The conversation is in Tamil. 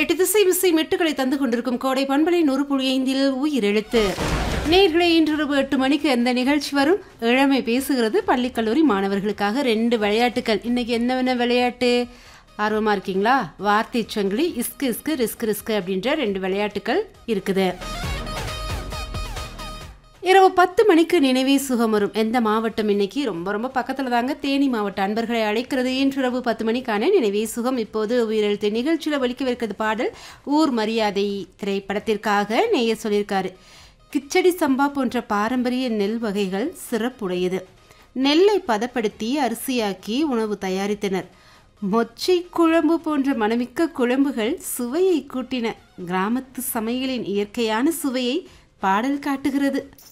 எட்டு திசை விசை மெட்டுகளை தந்து கொண்டிருக்கும் கோடை பண்பலை நூறு புள்ளி ஐந்தில் உயிரெழுத்து நேர்களை இன்றிரவு எட்டு மணிக்கு எந்த நிகழ்ச்சி வரும் இளமை பேசுகிறது பள்ளி கல்லூரி மாணவர்களுக்காக ரெண்டு விளையாட்டுகள் இன்னைக்கு என்னென்ன விளையாட்டு ஆர்வமா இருக்கீங்களா வார்த்தை சங்கிலி இஸ்கு இஸ்கு ரிஸ்க் ரிஸ்க் அப்படின்ற ரெண்டு விளையாட்டுகள் இருக்குது இரவு பத்து மணிக்கு நினைவே சுகம் வரும் எந்த மாவட்டம் இன்னைக்கு ரொம்ப ரொம்ப பக்கத்தில் தாங்க தேனி மாவட்ட அன்பர்களை அழைக்கிறது இன்றிரவு பத்து மணிக்கான நினைவே சுகம் இப்போது உயிரெழுத்து நிகழ்ச்சியில் ஒலிக்கவிருக்கிறது பாடல் ஊர் மரியாதை திரைப்படத்திற்காக நெய்ய சொல்லியிருக்காரு கிச்சடி சம்பா போன்ற பாரம்பரிய நெல் வகைகள் சிறப்புடையது நெல்லை பதப்படுத்தி அரிசியாக்கி உணவு தயாரித்தனர் மொச்சை குழம்பு போன்ற மணமிக்க குழம்புகள் சுவையை கூட்டின கிராமத்து சமையலின் இயற்கையான சுவையை பாடல் காட்டுகிறது